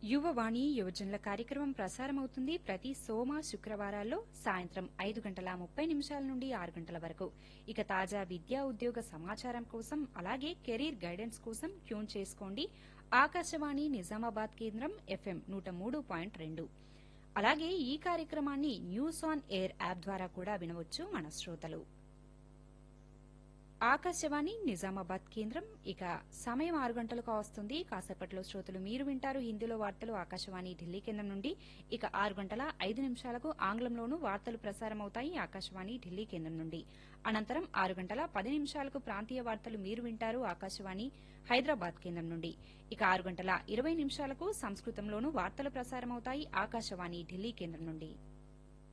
యువవాణి యువజనుల కార్యక్రమం ప్రసారమవుతుంది ప్రతి సోమ శుక్రవారాల్లో సాయంత్రం ఐదు గంటల ముప్పై నిమిషాల నుండి ఆరు గంటల వరకు ఇక తాజా విద్యా ఉద్యోగ సమాచారం కోసం అలాగే కెరీర్ గైడెన్స్ కోసం ట్యూన్ చేసుకోండి ఆకాశవాణి నిజామాబాద్ కేంద్రం ఎఫ్ఎం నూట మూడు పాయింట్ రెండు అలాగే ఈ కార్యక్రమాన్ని న్యూస్ ఆన్ ఎయిర్ యాప్ ద్వారా కూడా వినవచ్చు మన శ్రోతలు ఆకాశవాణి నిజామాబాద్ కేంద్రం ఇక సమయం ఆరు గంటలకు వస్తుంది కాసేపట్లో శ్రోతలు మీరు వింటారు హిందీలో వార్తలు ఆకాశవాణి ఢిల్లీ కేంద్రం నుండి ఇక ఆరు గంటల ఐదు నిమిషాలకు ఆంగ్లంలోనూ వార్తలు ప్రసారమవుతాయి ఆకాశవాణి ఢిల్లీ కేంద్రం నుండి అనంతరం ఆరు గంటల పది నిమిషాలకు ప్రాంతీయ వార్తలు మీరు వింటారు ఆకాశవాణి హైదరాబాద్ కేంద్రం నుండి ఇక ఆరు గంటల ఇరవై నిమిషాలకు సంస్కృతంలోనూ వార్తలు ప్రసారమవుతాయి ఆకాశవాణి ఢిల్లీ కేంద్రం నుండి